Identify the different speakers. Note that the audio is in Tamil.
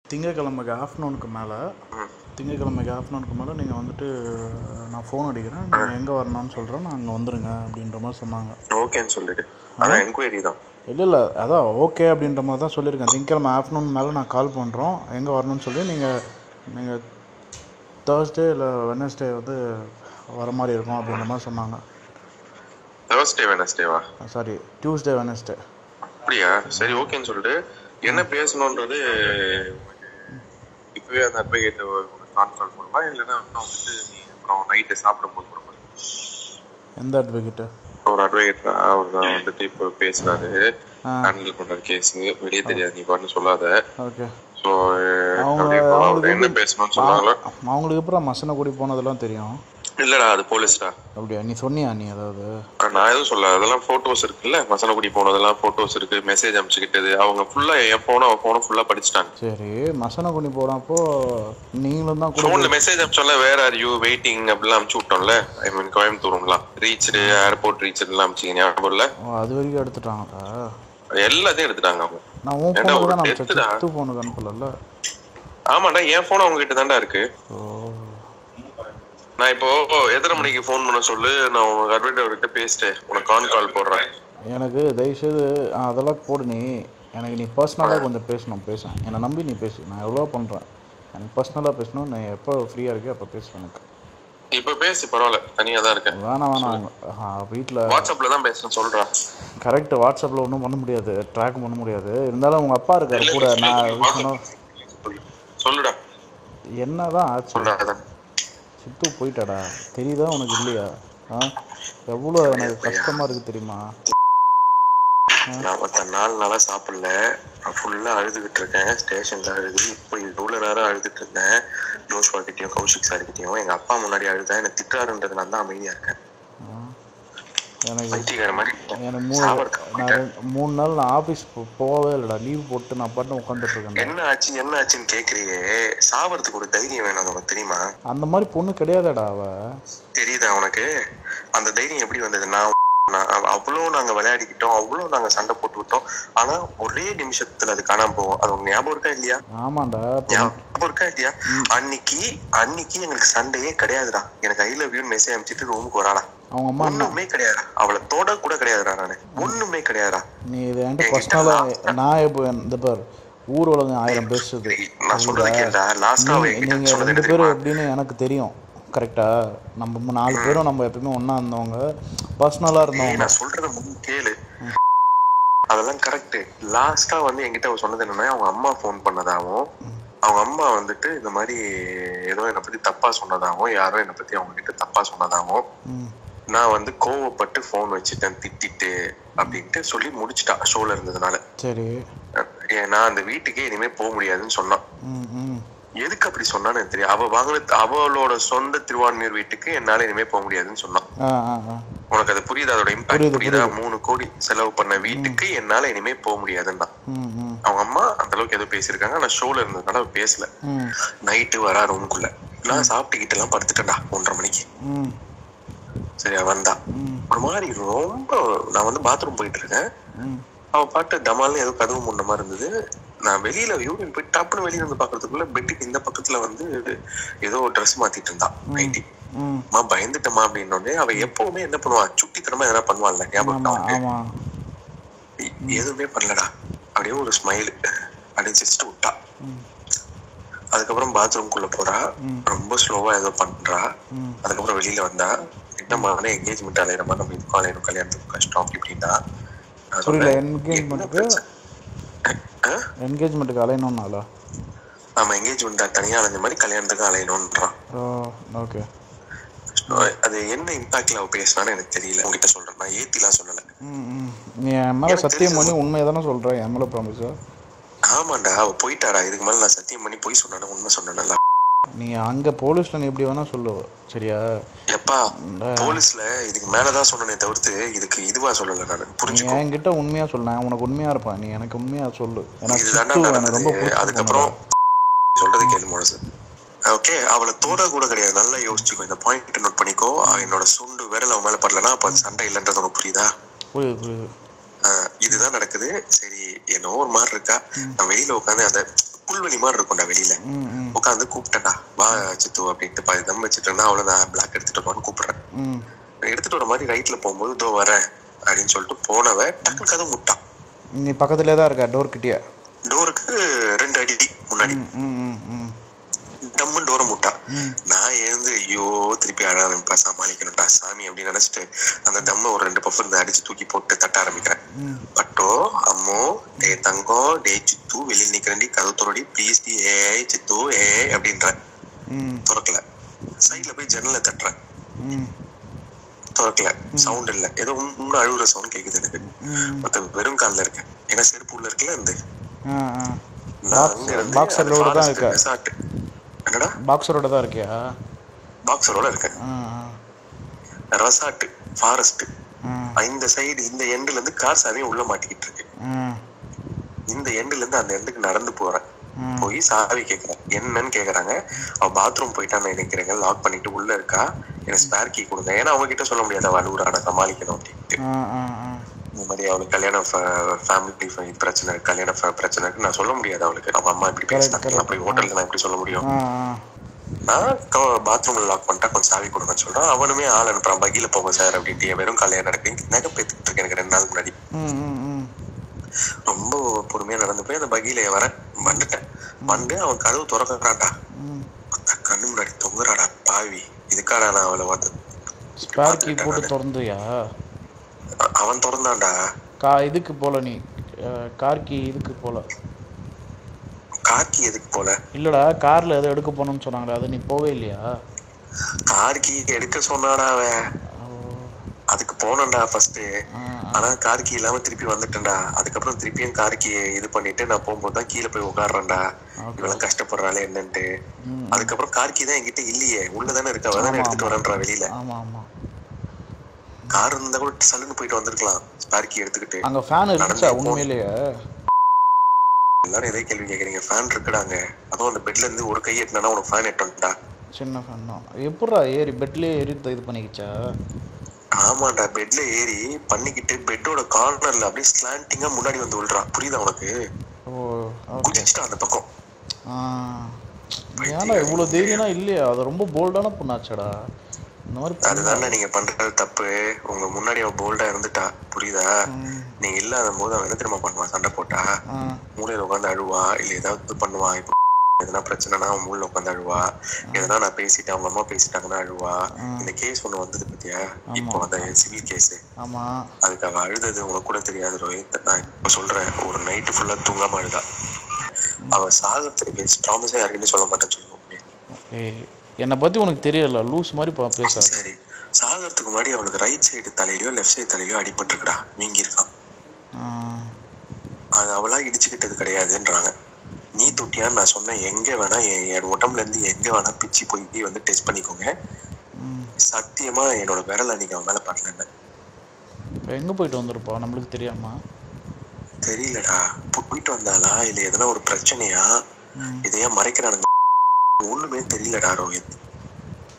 Speaker 1: திங்கக்கிழமைக்கு ஆஃப்டர்நூனுக்கு மேலே
Speaker 2: ம்
Speaker 1: திங்கக்கிழமைக்கு ஆஃப்டர்நூனுக்கு மேலே நீங்கள் வந்துட்டு நான் ஃபோன் அடிக்கிறேன் நீங்கள் எங்கே வரணும்னு சொல்கிறேன் நான் அங்கே வந்துடுங்க அப்படின்ற மாதிரி சொன்னாங்க
Speaker 2: ஓகேன்னு சொல்லிடு அதான் என்கொயரி தான்
Speaker 1: இல்லை இல்லை அதான் ஓகே அப்படின்ற மாதிரி தான் சொல்லியிருக்கேன் திங்கக்கிழமை ஆஃப்டர்நூன் மேலே நான் கால் பண்ணுறோம் எங்கே வரணும்னு சொல்லி நீங்கள் நீங்கள் தேர்ஸ்டே இல்லை வெனஸ்டே வந்து வர மாதிரி இருக்கும் அப்படின்ற மாதிரி சொன்னாங்க
Speaker 2: தேர்ஸ்டே வெனஸ்டேவா
Speaker 1: சாரி டியூஸ்டே வெனஸ்டே
Speaker 2: அப்படியா சரி ஓகேன்னு சொல்லிட்டு என்ன பேசணுன்றது இப்பவே அந்த அட்வொகேட் கான்ஃபரன்ஸ் பண்ணுவா இல்லைன்னா வந்துட்டு நீ அப்புறம் நைட்டு சாப்பிடும் போது கூட பண்ணு.
Speaker 1: எந்த அட்வொகேட்டு
Speaker 2: ஒரு அட்வொகேட் அவர் தான் வந்துட்டு இப்போ பேசுறாரு ஹேண்டில் பண்ற கேஸ் வெளியே தெரியாது நீ பாட்டு சொல்லாத
Speaker 1: ஓகே
Speaker 2: ஸோ
Speaker 1: அவங்க-
Speaker 2: அவர் என்ன பேசணும்னு சொன்னாங்களோ
Speaker 1: அவங்களுக்கு அப்புறம் மசனை கூடி போனதெல்லாம் தெரியும்
Speaker 2: இல்லடா அது போலீஸ்டா
Speaker 1: அப்படியா நீ சொன்னியா நீ அதாவது
Speaker 2: நான் எதுவும் சொல்ல அதெல்லாம் போட்டோஸ் இருக்குல்ல மசனகுடி போனதெல்லாம் போட்டோஸ் இருக்கு மெசேஜ் அனுப்பிச்சுக்கிட்டது அவங்க ஃபுல்லா என் போன அவன் போன ஃபுல்லா படிச்சுட்டாங்க
Speaker 1: சரி மசனை குடி போனப்போ நீங்களும் தான் கூட
Speaker 2: ஃபோன்ல மெசேஜ் அனுப்பிச்சோம்ல வேற ஆர் யூ வெயிட்டிங் அப்படிலாம் அனுப்பிச்சு விட்டோம்ல ஐ மீன் கோயம்புத்தூர்லாம் ரீச்சு ஏர்போர்ட் ரீச் எல்லாம் அனுப்பிச்சிங்க ஞாபகம் இல்ல
Speaker 1: ஓ, அது வரைக்கும் எடுத்துட்டாங்களா
Speaker 2: எல்லாத்தையும் எடுத்துட்டாங்க அவங்க
Speaker 1: நான் உன்
Speaker 2: ஏன்டா
Speaker 1: ஃபோனுக்கு
Speaker 2: ஒரு
Speaker 1: தான் நான்
Speaker 2: டெத்துடா?
Speaker 1: சித்து ஃபோனுக்கு அனுப்பலல்ல
Speaker 2: ஆமாடா என் போன் அவங்க கிட்ட தான்டா இருக்கு
Speaker 1: ஓ
Speaker 2: நான் இப்போ எத்தனை மணிக்கு ஃபோன் பண்ண சொல்லு நான் உனக்கு அட்வைட் அவர்கிட்ட பேசிட்டேன் உனக்கு கான் கால் போடுறேன்
Speaker 1: எனக்கு தயவுசெய்து ஆ, அதெல்லாம் போடு நீ எனக்கு நீ பர்சனலாக கொஞ்சம் பேசணும் பேச என்னை நம்பி நீ பேசு நான் எவ்வளோ பண்ணுறேன் எனக்கு பர்சனலாக பேசணும் நீ எப்போ ஃப்ரீயாக இருக்கே அப்போ பேசு எனக்கு
Speaker 2: இப்ப பேசு பரவாயில்ல தனியா தான் இருக்கேன்
Speaker 1: வேணாம் வேணாம் வீட்டில்
Speaker 2: வாட்ஸ்அப்ல தான் பேசுறேன் சொல்றேன்
Speaker 1: கரெக்ட் வாட்ஸ்அப்பில் ஒன்றும் பண்ண முடியாது ட்ராக் பண்ண முடியாது இருந்தாலும் உங்கள் அப்பா இருக்காரு கூட நான் சொன்ன
Speaker 2: சொல்லு. சொல்லுடா
Speaker 1: என்ன தான் ஆச்சு
Speaker 2: சொல்றா
Speaker 1: சித்து போயிட்டாடா தெரியுதா உனக்கு இல்லையா ஆ எவ்வளோ எனக்கு கஷ்டமாக இருக்குது தெரியுமா
Speaker 2: நான் மத்த நாலு நாளா சாப்பிடல நான் ஃபுல்லா அழுதுகிட்டு இருக்கேன் ஸ்டேஷன்ல அழுது இப்போ இவ்வளவு நேரம் அழுதுட்டு இருந்தேன் ஜோஸ் கிட்டயும் கௌஷிக் சார் கிட்டயும் எங்க அப்பா முன்னாடி அழுதா என்ன திட்டுறாருன்றது நான் தான் அமைதியா இருக்கேன்
Speaker 1: ஆ. எனக்கு
Speaker 2: பைத்தியக்கார மாதிரி
Speaker 1: எனக்கு மூணு
Speaker 2: சாவறதுக்கு
Speaker 1: நான் ரெண்டு- மூணு நாள் நான் ஆஃபீஸ் போகவே இல்லைடா லீவ் போட்டு நான் பாட்டு உட்காந்துட்டு இருக்கேன்
Speaker 2: என்ன ஆச்சு என்ன ஆச்சுன்னு கேக்குறியே சாவறதுக்கு ஒரு தைரியம் வேணும் அது உனக்கு தெரியுமா
Speaker 1: அந்த மாதிரி பொண்ணு கிடையாதடா அவ
Speaker 2: தெரியுதா உனக்கு அந்த தைரியம் எப்படி வந்தது நான் நான் அவ- அவ்வளவு நாங்க விளையாடிக்கிட்டோம் அவ்வளவு நாங்க சண்டை போட்டுக்கிட்டோம் ஆனா ஒரே நிமிஷத்துல அது காணாம போகும் அது உனக்கு ஞாபகம் இருக்கா இல்லையா
Speaker 1: ஆமாண்டா இப்போ
Speaker 2: ஞாபகம் இருக்கா இல்லையா அன்னைக்கு அன்னைக்கு எங்களுக்கு சண்டையே கிடையாதுடா எனக்கு ஐ லவ் யூ மெசேஜ் அனுப்பிச்சிட்டு ரூமுக்கு வராடா
Speaker 1: அவங்க அம்மா என்ன
Speaker 2: ஒண்ணுமே கிடையாதுடா அவளை தொட கூட கிடையாதுடா நானு ஒண்ணுமே கிடையாதுடா
Speaker 1: நீ இது என்கிட்ட பர்சனலாக நான் இப்போ இந்த பார் ஊர் உலகம் ஆயிரம் பேசுது
Speaker 2: நான் சொல்றது கேட்டா லாஸ்டா அவ
Speaker 1: நீ-
Speaker 2: என்கிட்ட
Speaker 1: நீங்க
Speaker 2: சொன்னது
Speaker 1: ரெண்டு
Speaker 2: என்ன
Speaker 1: பேரும்
Speaker 2: தெரியுமா
Speaker 1: எப்படின்னு எனக்கு தெரியும் கரெக்டா நம்ம மூ- நாலு பேரும் நம்ம எப்பயுமே ஒண்ணா இருந்தவங்க பர்சனலாக
Speaker 2: ஏய்,
Speaker 1: இருந்தவங்க
Speaker 2: நான் சொல்றத முன் கேளு அதெல்லாம் கரெக்ட் லாஸ்டா வந்து என்கிட்ட அவ சொன்னது என்னன்னா அவங்க அம்மா ஃபோன் பண்ணதாவும் அவங்க அம்மா வந்துட்டு இந்த மாதிரி ஏதோ என்னை பத்தி தப்பா சொன்னதாகவும் யாரோ என்னை பத்தி அவங்க கிட்ட தப்பா சொன்னதாகவும்
Speaker 1: ம்
Speaker 2: நான் வந்து கோவப்பட்டு ஃபோன் வச்சுட்டேன் திட்டிட்டு அப்படின்ட்டு சொல்லி முடிச்சிட்டா ஷோல இருந்ததுனால
Speaker 1: சரி
Speaker 2: ஏன் நான் அந்த வீட்டுக்கே இனிமே போக முடியாதுன்னு சொன்னான்
Speaker 1: ம் ம்
Speaker 2: எதுக்கு அப்படி சொன்னான்னு எனக்கு தெரியும் அவ வாங்கின அவளோட சொந்த திருவான்மையூர் வீட்டுக்கு என்னால இனிமே போக முடியாதுன்னு சொன்னான்
Speaker 1: ஆ ஆ ஆ
Speaker 2: உனக்கு அது புரியுதா அதோட இம்பாக்ட்
Speaker 1: புரியுது,
Speaker 2: புரியுதா மூணு கோடி செலவு பண்ண வீட்டுக்கு என்னால இனிமே போக முடியாதுன்னா
Speaker 1: ம் ம்
Speaker 2: அவங்க அம்மா அந்த அளவுக்கு ஏதோ பேசியிருக்காங்க ஆனா ஷோல இருந்ததுனால அவ பேசல
Speaker 1: ம்
Speaker 2: நைட்டு வரா ரூமுக்குள்ள நான் சாப்பிட்டுக்கிட்டு எல்லாம் படுத்துட்டேன்டா ஒன்றரை மணிக்கு
Speaker 1: ம்
Speaker 2: சரியா வந்தா
Speaker 1: ம்
Speaker 2: ஒரு மாதிரி ரொம்ப நான் வந்து பாத்ரூம் போயிட்டு இருக்கேன்
Speaker 1: ம்
Speaker 2: அவ பாட்டு டமால்னு ஏதோ கதவு முன்ன மாதிரி இருந்தது நான் வெளியில யூரின் போய் டப்புன்னு வெளியில வந்து பாக்குறதுக்குள்ள பெட்டுக்கு இந்த பக்கத்துல வந்து ஏதோ ட்ரெஸ் மாத்திட்டு இருந்தா நைட்டி
Speaker 1: ம்
Speaker 2: அம்மா பயந்துட்டமா அப்படின்னோடனே அவ எப்பவுமே என்ன பண்ணுவா சுட்டித்தனமா எதனா பண்ணுவாள்ல ஞாபகம் இருக்கா
Speaker 1: ஆமாம்
Speaker 2: உனக்கு?
Speaker 1: ஆமாம்
Speaker 2: எ- எதுவுமே பண்ணலடா அப்படியே ஒரு ஸ்மைல் அப்படியே ஜஸ்ட் விட்டா
Speaker 1: ம்
Speaker 2: அதுக்கப்புறம் பாத்ரூம்குள்ள போறா
Speaker 1: ம்.
Speaker 2: ரொம்ப ஸ்லோவா ஏதோ பண்றா
Speaker 1: ம்
Speaker 2: அதுக்கப்புறம் வெளியில வந்தா என்னம்மா என்கேஜ்மெண்ட் அலையிறமா நம்ம இதுக்கும் அலையிறோம் கல்யாணத்துக்கு கஷ்டம் அப்படி இப்படின்னா நான்
Speaker 1: புரியல
Speaker 2: சொன்னேன், என்ன
Speaker 1: என்கேஜ்மெண்ட்டுக்கு
Speaker 2: பிரச்சனை? ஆ?
Speaker 1: என்கேஜ்மெண்ட்டுக்கு அலையணும்னாலா
Speaker 2: ஆமா என்கேஜ்மெண்ட் தனியா அலைஞ்ச மாதிரி கல்யாணத்துக்கு அலையணும்ன்றான்
Speaker 1: ஓ ஓகே
Speaker 2: அது என்ன இம்பாக்ட்ல அவ பேசினான்னு எனக்கு தெரியல உங்ககிட்ட சொல்றேன் நான் ஏத்திலாம் சொல்லல
Speaker 1: ம் ம் நீ என் மேலே சத்தியம் பண்ணி உண்மையை தானே சொல்கிற என் மேலே ப்ராமிஸா
Speaker 2: ஆமாண்டா அவ போயிட்டாடா இதுக்கு மேல நான் சத்தியம் பண்ணி போய் சொன்னேன் உண்மை சொன்னேன்ல
Speaker 1: நீ அங்கே போலீஸில் நீ எப்படி வேணால் சொல்லு சரியா
Speaker 2: எப்பா போலீஸ்ல இதுக்கு மேலதான் சொன்னனே தவிர்த்து இதுக்கு இதுவா சொல்லல நான்
Speaker 1: நீ
Speaker 2: புரிஞ்சுக்கோ
Speaker 1: என்கிட்ட உண்மையாக சொல்லு நான் உனக்கு உண்மையாக இருப்பேன் நீ எனக்கு உண்மையாக சொல்லு எனக்கு
Speaker 2: இதுதான்டா
Speaker 1: சித்து எனக்கு ரொம்ப
Speaker 2: நடந்தது
Speaker 1: பிடிச்ச
Speaker 2: அதுக்கப்புறம் சொல்றது கேளு முழுசு ஓகே அவளை தோட கூட கிடையாது நல்லா யோசிச்சுக்கோ இந்த பாயிண்ட் நோட் பண்ணிக்கோ அவ என்னோட சுண்டு விரல் அவன் மேல படலனா அப்ப அது சண்டை இல்லைன்றது உனக்கு புரியுதா
Speaker 1: புரியுது புரியுது
Speaker 2: ஆஹ் இதுதான் நடக்குது சரி என்னவோ ஒரு மாதிரி இருக்கா நான் வெளியில உட்காந்து அந்த புல்வெளி மாதிரி இருக்கும்டா வெளியில
Speaker 1: ம் ம்
Speaker 2: உட்காந்து கூப்பிட்டேன்டா வா சித்து அப்படின்ட்டு பாதி தம் வச்சுட்டு இருந்தா அவ்வளோ நான் பிளாக் எடுத்துட்டு போன்னு கூப்பிடுறேன்
Speaker 1: ம்
Speaker 2: எடுத்துட்டு வர மாதிரி ரைட்ல போகும்போது இதோ வரேன் அப்படின்னு சொல்லிட்டு போனவ டக்குனு கதவு முட்டான்
Speaker 1: நீ பக்கத்துலேயே தான் இருக்க டோர் கிட்டே
Speaker 2: டோருக்கு ரெண்டு அடி முன்னாடி
Speaker 1: ம் ம் ம் ம்
Speaker 2: டம்மு டோரை முட்டா
Speaker 1: ம்
Speaker 2: நான் எழுந்து ஐயோ திருப்பி அழ ஆரம்பிப்பா சமாளிக்கணும்டா சாமி அப்படின்னு நினைச்சிட்டு அந்த தம்ம ஒரு ரெண்டு பஃப் இருந்து அடிச்சு தூக்கி போட்டு தட்ட ஆரம்பிக்கிறேன்
Speaker 1: ம்
Speaker 2: பட்டோ அம்மோ டே தங்கம் டே சித்து வெளியில் நிக்கிறேன்டி கதவு தொடடி ப்ளீஸ் டி ஏ சித்து ஏ அப்படின்றேன்
Speaker 1: ம்
Speaker 2: திறக்கல சைட்ல போய் ஜன்னலை தட்டுறேன்
Speaker 1: ம்
Speaker 2: திறக்கல சவுண்ட் இல்ல ஏதோ இன்னும் அழுகுற சவுண்ட் கேக்குது எனக்கு
Speaker 1: ம்
Speaker 2: மொத்த வெறும் கால்ல இருக்கேன் ஏன்னா செருப்பு உள்ள இருக்குல்ல இந்த
Speaker 1: ஆ ஆ
Speaker 2: நான் அங்க இருந்து
Speaker 1: பாக்ஸரோட
Speaker 2: அந்த
Speaker 1: தான்
Speaker 2: forest
Speaker 1: இருக்க.
Speaker 2: resort. என்னடா
Speaker 1: பாக்ஸரோட தான் இருக்கியா
Speaker 2: பாக்ஸரோட இருக்கேன்
Speaker 1: ஆ
Speaker 2: ரெசார்ட் ஃபாரஸ்ட்
Speaker 1: ஆ
Speaker 2: இந்த சைடு இந்த எண்ட்ல இருந்து கார் சாவியும் உள்ள மாட்டிக்கிட்டு இருக்கு
Speaker 1: ஆ
Speaker 2: இந்த எண்ட்ல இருந்து அந்த எண்டுக்கு நடந்து போறேன்
Speaker 1: ம்.
Speaker 2: போய் சாவி கேக்குறேன் என்னன்னு கேக்குறாங்க அவ பாத்ரூம் போயிட்டான்னு நினைக்கிறேங்க லாக் பண்ணிட்டு உள்ள இருக்கா எனக்கு ஸ்பேர் கீ கொடுங்க ஏன்னா அவங்க கிட்ட சொல்ல முடியாது அவ அழுகுறான சமாளிக்கணும் அப்படின்ட்டு
Speaker 1: ஆ ஆ ஆ
Speaker 2: இந்த மாதிரி அவளுக்கு கல்யாண ஃபேமிலி பிரச்சனை கல்யாண ஃப- பிரச்சனை இருக்கு நான் சொல்ல முடியாது அவளுக்கு அவ அம்மா இப்படி பேசினாங்க நான் போய் ஹோட்டல்ல நான் எப்படி சொல்ல முடியும்
Speaker 1: ஆ ஆ
Speaker 2: நான் பாத்ரூம்ல லாக் பண்ணிட்டா கொஞ்சம் சாவி கொடுங்கன்னு சொல்றான் அவனுமே ஆள் அனுப்புறான் பகில போங்க சார் அப்படின்ட்டு என் வெறும் கல்யாணம் நடக்கு நகை பேத்துட்டு இருக்கேன் எனக்கு ரெண்டு நாள் முன்னாடி
Speaker 1: ம் ம் ம்
Speaker 2: ரொம்ப பொறுமையா நடந்து போய் அந்த பகில வரேன் வந்துட்டேன் வந்து அவன் கதவு திறக்கிறான்டா
Speaker 1: ம்
Speaker 2: கண்ணு முன்னாடி தொங்குறாடா பாவி இதுக்காடா நான் அவளை வந்து
Speaker 1: ஸ்பேர் கீ போட்டு திறந்துயா
Speaker 2: அ- அவன் திறந்தான்டா
Speaker 1: கா இதுக்கு போல நீ கார் கீ இதுக்கு போல
Speaker 2: காக்கி எதுக்கு போல
Speaker 1: இல்லைடா காரில் எதோ எடுக்க போகணும்னு சொன்னாங்களே அது நீ போவே இல்லையா
Speaker 2: கார்கி எடுக்க சொன்னாடா அவன்
Speaker 1: ஓ
Speaker 2: அதுக்கு போனேன்டா ஃபர்ஸ்ட்
Speaker 1: ஆ
Speaker 2: ஆனா கார்கி இல்லாம திருப்பி வந்துட்டேன்டா அதுக்கப்புறம் திருப்பியும் கார்கி இது பண்ணிட்டு நான் போகும்போது தான் கீழே போய் உட்காடுறேன்டா
Speaker 1: ஓகே
Speaker 2: இவெல்லாம் கஷ்டப்படுறாளே என்னன்ட்டு
Speaker 1: ம்
Speaker 2: அதுக்கப்புறம் கார்கி தான் என்கிட்ட இல்லையே உள்ளதானே இருக்க அவ தானே எடுத்துட்டு வரேன்றா வெளியில
Speaker 1: ஆமாம் ஆமாம்
Speaker 2: கார் இருந்தா கூட சல்லுன்னு போயிட்டு வந்திருக்கலாம் ஸ்பார்க்கி எடுத்துக்கிட்டு
Speaker 1: அங்கே ஃபேன் இருந்துச்சா
Speaker 2: நடந்தே போ.
Speaker 1: உண்மையிலேயே
Speaker 2: எல்லாரும் இதே கேள்வி கேக்குறீங்க ஃபேன் இருக்குடாங்க அதுவும் அந்த பெட்ல இருந்து ஒரு கை எட்டினா உனக்கு ஃபேன் எட்டா
Speaker 1: சின்ன ஃபேன் தான் எப்பட்றா ஏறி பெட்லேயே ஏறி த- இது பண்ணிக்கிச்சா
Speaker 2: ஆமாண்டா பெட்ல ஏறி பண்ணிக்கிட்டு பெட்டோட கார்னர்ல அப்படியே ஸ்லாண்டிங்கா முன்னாடி வந்து விழுறான் புரியுதா உனக்கு
Speaker 1: ஓ ஓகே
Speaker 2: குதிச்சுட்டான் அந்த பக்கம்
Speaker 1: ஆ ஏன்டா இவ்வளோ தைரியம்னா இல்லையா அது ரொம்ப போல்டான பொண்ணாச்சடா இந்த மாதிரி பண்ணா-
Speaker 2: அதுதானே நீங்க பண்றது தப்பு உங்க முன்னாடி அவ போல்டா இருந்துட்டா புரியுதா
Speaker 1: ம்,
Speaker 2: நீங்க இல்லாத போது அவன் என்ன தெரியுமா பண்ணுவான் சண்டை போட்டா
Speaker 1: ஆ
Speaker 2: மூலையில உட்காந்து அழுவா இல்ல ஏதாவது பண்ணுவா இப்போ எதனா பிரச்சனைனா அவன் மூலையில உட்காந்து அழுவா எதனா நான் பேசிட்டேன் அவங்க அம்மா பேசிட்டாங்கன்னா அழுவா இந்த கேஸ் ஒண்ணு வந்தது பத்தியா இப்போ அந்த சிவில் கேஸ்
Speaker 1: ஆமாம்
Speaker 2: அதுக்கு அவ அழுதது உனக்கு கூட தெரியாது ரோஹித் நான் இப்ப சொல்றேன் ஒரு நைட்டு ஃபுல்லா தூங்காம அழுதா அவ சாகத்துக்கு பேசி ப்ராமிஸா யாருக்குன்னு சொல்ல மாட்டேன்னு சொல்லுவோம்
Speaker 1: ஏய் என்னை பற்றி உனக்கு தெரியல லூஸ் மாதிரி பா பேசாத
Speaker 2: சரி சாகறதுக்கு முன்னாடி அவளுக்கு ரைட் சைடு தலையிலயோ லெஃப்ட் சைடு தலையிலயோ அடிபட்டிருக்குடா வீங்கி இருக்கான்
Speaker 1: ஆ
Speaker 2: அது அவளா இடிச்சுக்கிட்டது கிடையாதுன்றாங்க நீ தொட்டியான்னு நான் சொன்னேன் எங்க வேணா என் என் உடம்புல இருந்து எங்க வேணா பிச்சு போய் வந்து டெஸ்ட் பண்ணிக்கோங்க
Speaker 1: ம்
Speaker 2: சத்தியமா என்னோட விரல் அன்னைக்கு அவன் மேல படல
Speaker 1: இப்போ எங்கே போயிட்டு வந்திருப்பா நம்மளுக்கு தெரியாமா
Speaker 2: தெரியலடா போயிட்டு வந்தாளா இல்ல எதனா ஒரு பிரச்சனையா
Speaker 1: ம்
Speaker 2: இதையே மறைக்கிறானுங்க ஒண்ணுமே தெரியலடா ரோஹித்